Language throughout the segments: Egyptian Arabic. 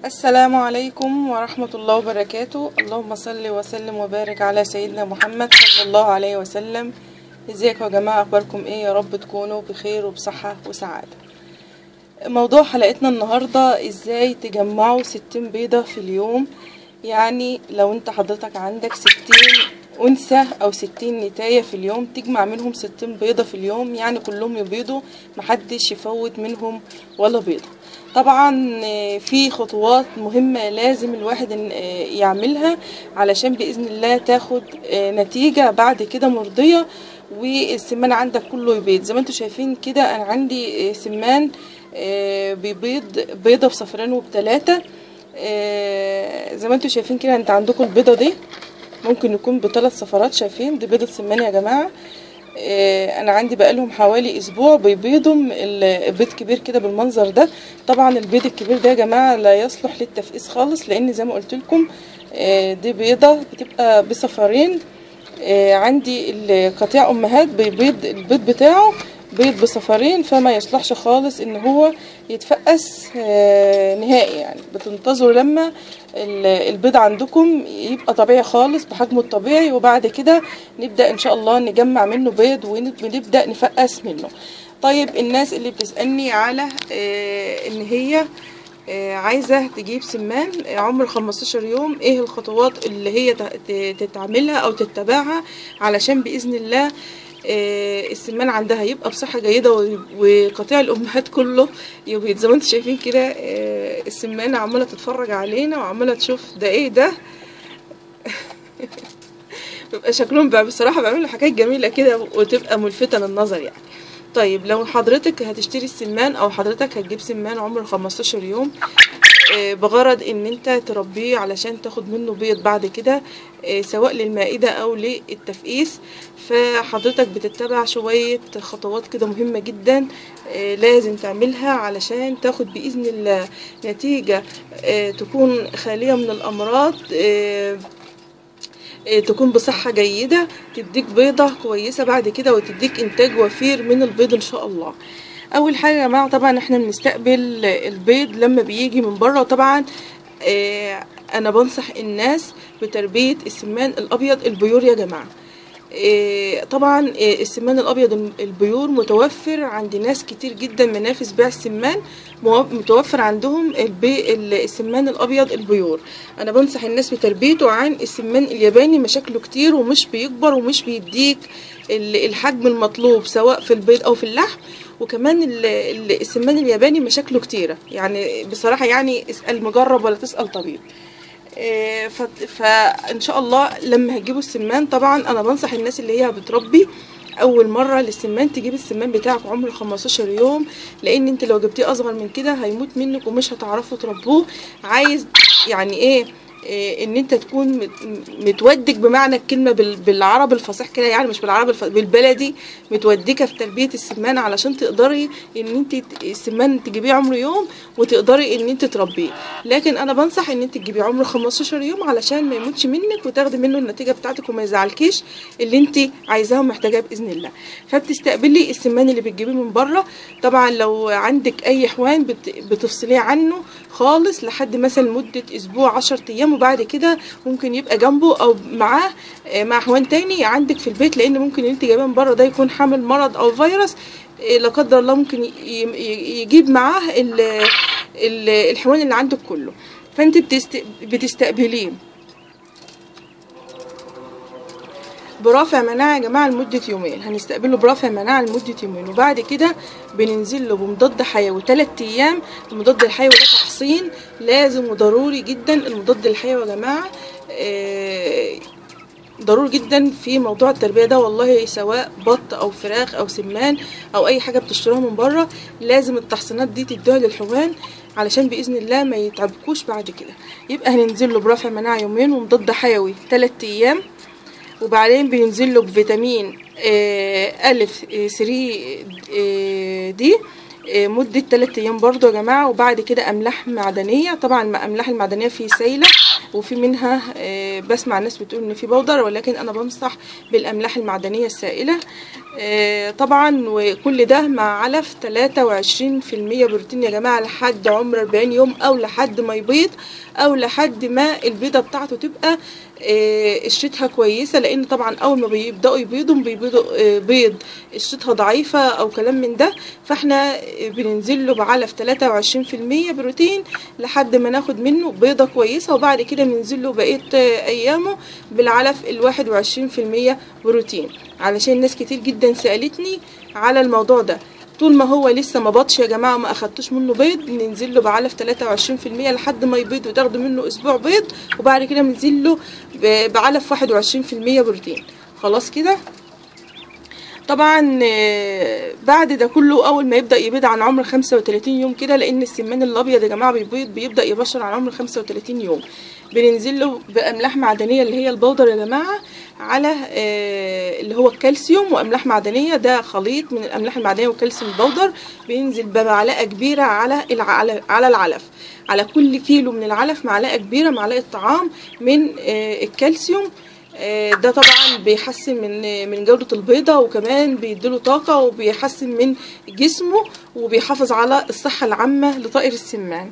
السلام عليكم ورحمة الله وبركاته اللهم صل وسلم وبارك على سيدنا محمد صلى الله عليه وسلم ازيكم يا جماعة اخباركم ايه يا رب تكونوا بخير وبصحة وسعادة موضوع حلقتنا النهاردة ازاي تجمعوا ستين بيضة في اليوم يعني لو انت حضرتك عندك ستين أنثى أو ستين نتاية في اليوم تجمع منهم ستين بيضة في اليوم يعني كلهم يبيضوا محدش يفوت منهم ولا بيضة طبعا آه، في خطوات مهمة لازم الواحد إن- آه، يعملها علشان بإذن الله تاخد آه، نتيجة بعد كده مرضية والسمان عندك كله يبيض زي ما انتم شايفين كده انا عندي آه، سمان آه، بيبيض بيضة بصفرين وبتلاتة آه، زي ما انتم شايفين كده انت عندكم البيضة دي ممكن يكون بثلاث صفرات شايفين دي بيضة سمان يا جماعة آه، انا عندي بقالهم حوالي اسبوع بيبيضوا ال- البيض كبير كده بالمنظر ده طبعا البيض الكبير ده يا جماعة لا يصلح للتفقيس خالص لان زي ما قلت لكم آه، دي بيضة بتبقى بصفرين آه، عندي القطيع امهات بيبيض البيض بتاعه بيض بصفرين فما يصلحش خالص ان هو يتفقس آه، نهائي يعني بتنتظروا لما ال- البيض عندكم يبقى طبيعي خالص بحجمه الطبيعي وبعد كده نبدأ ان شاء الله نجمع منه بيض ونبدأ نفقس منه طيب الناس اللي بتسألني على آه، ان هي آه، عايزة تجيب سمان آه، عمر 15 يوم ايه الخطوات اللي هي ت- ت- تتعملها او تتبعها علشان بإذن الله آه، السمان عندها يبقى بصحة جيدة و- وقطيع الأمهات كله يبيض زي ما انتم شايفين كده آه، السمانة عمالة تتفرج علينا وعمالة تشوف ده ايه ده بيبقى شكلهم بقى بصراحة بيعملوا حاجات جميلة كده وتبقى ملفتة للنظر يعني طيب لو حضرتك هتشتري السمان او حضرتك هتجيب سمان عمره 15 يوم آه، بغرض ان انت تربيه علشان تاخد منه بيض بعد كده آه، سواء للمائدة او للتفقيس فحضرتك بتتبع شوية خطوات كده مهمة جدا آه، لازم تعملها علشان تاخد بإذن الله نتيجة آه، تكون خالية من الأمراض آه، آه، تكون بصحة جيدة تديك بيضة كويسة بعد كده وتديك إنتاج وفير من البيض إن شاء الله أول حاجة يا جماعة طبعا إحنا بنستقبل البيض لما بيجي من بره وطبعا آه، أنا بنصح الناس بتربية السمان الأبيض البيور يا جماعة إيه، طبعا إيه، السمان الابيض البيور متوفر عند ناس كتير جدا منافس بيع السمان مو- متوفر عندهم البي ال- السمان الابيض البيور انا بنصح الناس بتربيته عن السمان الياباني مشاكله كتير ومش بيكبر ومش بيديك ال- الحجم المطلوب سواء في البيض او في اللحم وكمان ال- ال- السمان الياباني مشاكله كتيره يعني بصراحه يعني اسال مجرب ولا تسال طبيب إيه، ف- فان شاء الله لما هتجيبوا السمان طبعا انا بنصح الناس اللي هي بتربي اول مره للسمان تجيب السمان بتاعك عمره 15 يوم لان انت لو جبتيه اصغر من كده هيموت منك ومش هتعرفوا تربوه عايز يعني ايه إيه، ان انت تكون مت- متودك بمعنى الكلمه بال- بالعربي الفصيح كده يعني مش بالعربي الف- بالبلدي متودكه في تربيه السمان علشان تقدري ان انت ت- السمان تجيبيه عمره يوم وتقدري ان انت تربيه لكن انا بنصح ان انت تجيبيه عمره 15 يوم علشان ما يموتش منك وتاخدي منه النتيجه بتاعتك وما يزعلكيش اللي انت عايزاه ومحتاجاه باذن الله فبتستقبلي السمان اللي بتجيبيه من بره طبعا لو عندك اي حوان بت- بتفصليه عنه خالص لحد مثلا مده اسبوع 10 ايام وبعد كده ممكن يبقى جنبه او معاه آه، مع حوان تاني عندك في البيت لان ممكن اللي انت جايباه من بره ده يكون حامل مرض او فيروس آه، لا قدر الله ممكن ي- ي- يجيب معاه ال- ال- الحيوان اللي عندك كله فانت بتست... بتستقبليه برافع مناعة يا جماعة لمدة يومين هنستقبله برافع مناعة لمدة يومين وبعد كده بننزل له بمضاد حيوي تلات أيام المضاد الحيوي ده تحصين لازم وضروري جدا المضاد الحيوي يا جماعة آه، ضروري جدا في موضوع التربية ده والله سواء بط أو فراخ أو سمان أو أي حاجة بتشتروها من بره لازم التحصينات دي تدوها للحيوان علشان بإذن الله ما يتعبكوش بعد كده يبقى هننزل له برافع مناعة يومين ومضاد حيوي تلات أيام وبعدين بينزل له بفيتامين آه، ألف آه، سري آه، دي آه، مدة 3 أيام برضو يا جماعة وبعد كده أملاح معدنية طبعا الأملاح المعدنية في سايلة وفي منها آه، بسمع الناس بتقول ان في بودر ولكن انا بنصح بالاملاح المعدنيه السائله آه، طبعا وكل ده مع علف 23% بروتين يا جماعه لحد عمر 40 يوم او لحد ما يبيض او لحد ما البيضه بتاعته تبقى آه، قشرتها كويسه لان طبعا اول ما بيبداوا يبيضوا بيبيضوا آه، بيض قشرتها ضعيفه او كلام من ده فاحنا آه، بننزل له بعلف 23% بروتين لحد ما ناخد منه بيضه كويسه وبعد كده بننزل له بقيه آه، ايامه بالعلف ال 21% بروتين علشان ناس كتير جدا سالتني على الموضوع ده طول ما هو لسه ما بطش يا جماعه ما اخدتوش منه بيض ننزل له بعلف 23% لحد ما يبيض وتاخدوا منه اسبوع بيض وبعد كده بننزل له ب- بعلف 21% بروتين خلاص كده طبعا آه، بعد ده كله اول ما يبدا يبيض عن عمر 35 يوم كده لان السمان الابيض يا جماعه بيبيض بيبدا يبشر عن عمر 35 يوم بننزل له باملاح معدنيه اللي هي البودر يا جماعه على آه، اللي هو الكالسيوم واملاح معدنيه ده خليط من الاملاح المعدنيه والكالسيوم البودر بينزل بمعلقه كبيره على الع- على العلف على كل كيلو من العلف معلقه كبيره معلقه طعام من آه، الكالسيوم آه، ده طبعا بيحسن من من جودة البيضة وكمان بيديله طاقة وبيحسن من جسمه وبيحافظ على الصحة العامة لطائر السمان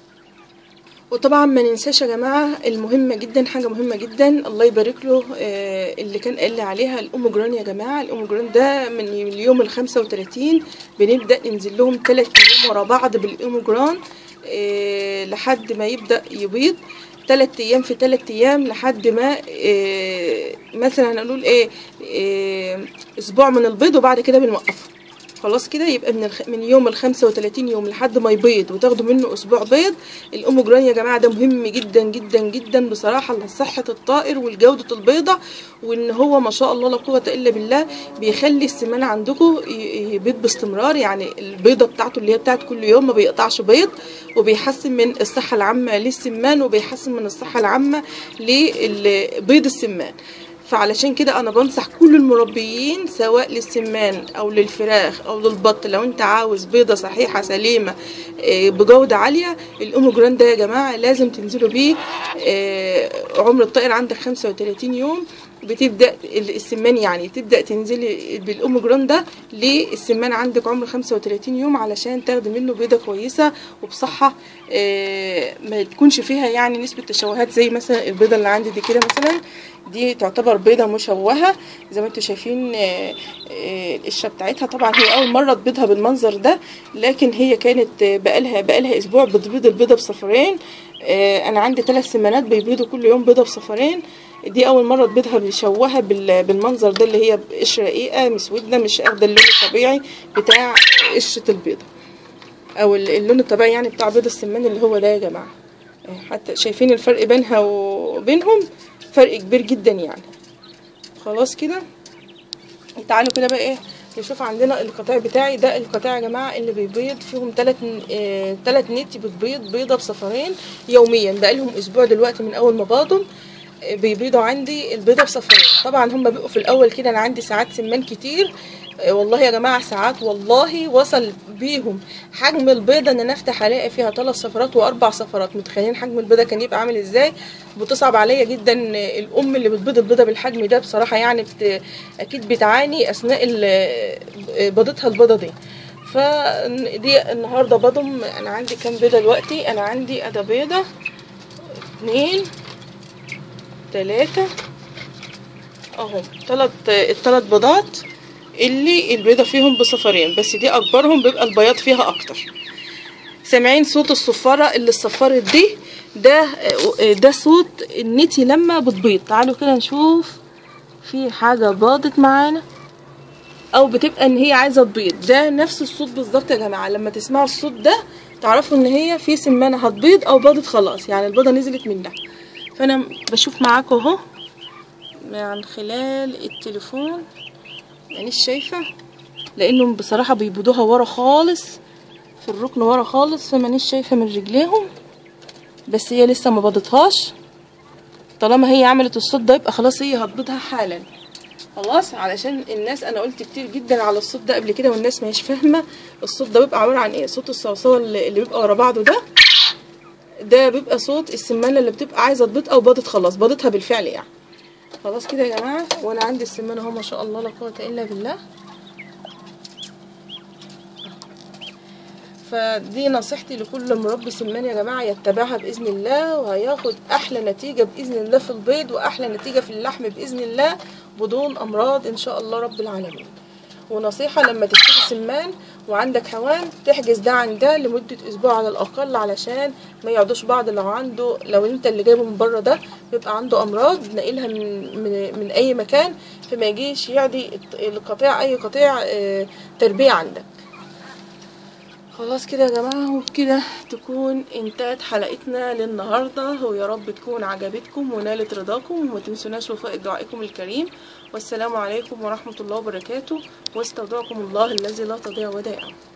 وطبعا ما ننساش يا جماعة المهمة جدا حاجة مهمة جدا الله يبارك له آه، اللي كان قال لي عليها الأوموجران يا جماعة الأوموجران ده من اليوم الخمسة وتلاتين بنبدأ ننزل لهم تلات أيام ورا بعض بالأوموجران آه، لحد ما يبدأ يبيض تلات أيام في تلات أيام لحد ما آه، مثلا هنقول إيه آه، أسبوع من البيض وبعد كده بنوقفه خلاص كده يبقى من الخ... من يوم ال 35 يوم لحد ما يبيض وتاخدوا منه اسبوع بيض الاوموجران يا جماعه ده مهم جدا جدا جدا بصراحه لصحه الطائر والجوده البيضه وان هو ما شاء الله لا قوه الا بالله بيخلي السمان عندكم ي- يبيض باستمرار يعني البيضه بتاعته اللي هي بتاعت كل يوم ما بيقطعش بيض وبيحسن من الصحه العامه للسمان وبيحسن من الصحه العامه لبيض السمان فعلشان كده انا بنصح كل المربيين سواء للسمان او للفراخ او للبط لو انت عاوز بيضة صحيحة سليمة آه، بجودة عالية الاوموجران ده يا جماعة لازم تنزلوا بيه آه، عمر الطائر عندك 35 يوم بتبدا السمان يعني تبدا تنزلي بالاوموجران ده للسمان عندك عمر 35 يوم علشان تاخدي منه بيضه كويسه وبصحه آه، ما تكونش فيها يعني نسبه تشوهات زي مثلا البيضه اللي عندي دي كده مثلا دي تعتبر بيضه مشوهه زي ما انتم شايفين آه، آه، القشره بتاعتها طبعا هي اول مره تبيضها بالمنظر ده لكن هي كانت آه، بقالها بقالها اسبوع بتبيض البيضه بصفرين آه، انا عندي ثلاث سمانات بيبيضوا كل يوم بيضه بصفرين دي اول مره تبيضها مشوهه بال- بالمنظر ده اللي هي قشره رقيقه مسوده مش اخده اللون الطبيعي بتاع قشره البيضه او ال- اللون الطبيعي يعني بتاع بيض السمان اللي هو ده يا جماعه آه، حتى شايفين الفرق بينها وبينهم فرق كبير جدا يعني خلاص كده تعالوا كده بقى ايه نشوف عندنا القطاع بتاعي ده القطاع يا جماعه اللي بيبيض فيهم ثلاث آه ثلاث نت بتبيض بيضه بصفرين يوميا بقى لهم اسبوع دلوقتي من اول ما باضوا آه، بيبيضوا عندي البيضه بصفرين طبعا هم بيبقوا في الاول كده انا عندي ساعات سمان كتير آه، والله يا جماعه ساعات والله وصل بيهم حجم البيضه ان انا افتح الاقي فيها ثلاث صفرات واربع صفرات متخيلين حجم البيضه كان يبقى عامل ازاي بتصعب عليا جدا الام اللي بتبيض البيضه بالحجم ده بصراحه يعني بت... اكيد بتعاني اثناء ال- بيضتها البيضه دي فدي النهارده بضم انا عندي كام بيضه دلوقتي انا عندي ادا بيضه اتنين تلاتة اهو تلات التلات بيضات اللي البيضة فيهم بصفرين بس دي اكبرهم بيبقى البياض فيها اكتر سامعين صوت الصفارة اللي اتصفرت دي ده ده صوت النتي لما بتبيض تعالوا كده نشوف في حاجة باضت معانا او بتبقى ان هي عايزة تبيض ده نفس الصوت بالظبط يا جماعة لما تسمعوا الصوت ده تعرفوا ان هي في سمانة هتبيض او باضت خلاص يعني البيضة نزلت منها فانا بشوف معاكم اهو من خلال التليفون مانيش شايفة لانهم بصراحة بيبودوها ورا خالص في الركن ورا خالص فمانيش شايفة من رجليهم بس هي لسه ما بضتهاش طالما هي عملت الصوت ده يبقى خلاص هي هتبيضها حالا خلاص علشان الناس انا قلت كتير جدا على الصوت ده قبل كده والناس مش فاهمه الصوت ده بيبقى عباره عن ايه صوت الصوصوه اللي اللي بيبقى ورا بعضه ده ده بيبقى صوت السمانه اللي بتبقى عايزه تبيض او باضت خلاص باضتها بالفعل يعني خلاص كده يا جماعه وانا عندي السمانه اهو ما شاء الله لا قوه الا بالله فدي نصيحتي لكل مربي سمان يا جماعه يتبعها باذن الله وهياخد احلى نتيجه باذن الله في البيض واحلى نتيجه في اللحم باذن الله بدون امراض ان شاء الله رب العالمين ونصيحه لما تشتري سمان وعندك حيوان تحجز ده عن ده لمده اسبوع على الاقل علشان ما يقعدوش بعض لو عنده لو انت اللي جايبه من بره ده بيبقى عنده امراض ناقلها من من, من اي مكان فما يجيش يعدي القطيع اي قطيع آه، تربيه عندك خلاص كده يا جماعة وبكده تكون انتهت حلقتنا للنهاردة ويا رب تكون عجبتكم ونالت رضاكم وما تنسوناش وفاء دعائكم الكريم والسلام عليكم ورحمة الله وبركاته واستودعكم الله الذي لا تضيع ودائعه